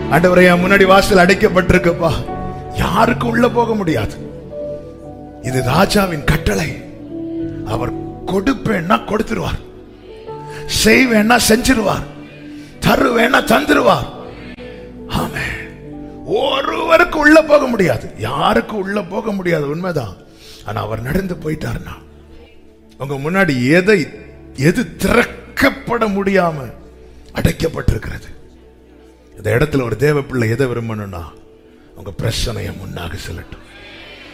ஆண்டவரே என் முன்னாடி வாசல் அடைக்கப்பட்டிருக்குப்பா யாருக்கும் உள்ள போக முடியாது இது ராஜாவின் கட்டளை அவர் கொடுப்பேன்னா கொடுத்துருவார் செய்வேன்னா செஞ்சிருவார் தருவேன்னா தந்துருவார் ஆமே ஒருவருக்கு உள்ள போக முடியாது யாருக்கு உள்ள போக முடியாது உண்மைதான் ஆனா அவர் நடந்து போயிட்டாருன்னா உங்க முன்னாடி எதை எது திறக்கப்பட முடியாம அடைக்கப்பட்டிருக்கிறது இந்த இடத்துல ஒரு தேவ பிள்ளை எதை விரும்பணும்னா உங்க பிரச்சனையை முன்னாக செல்லட்டும்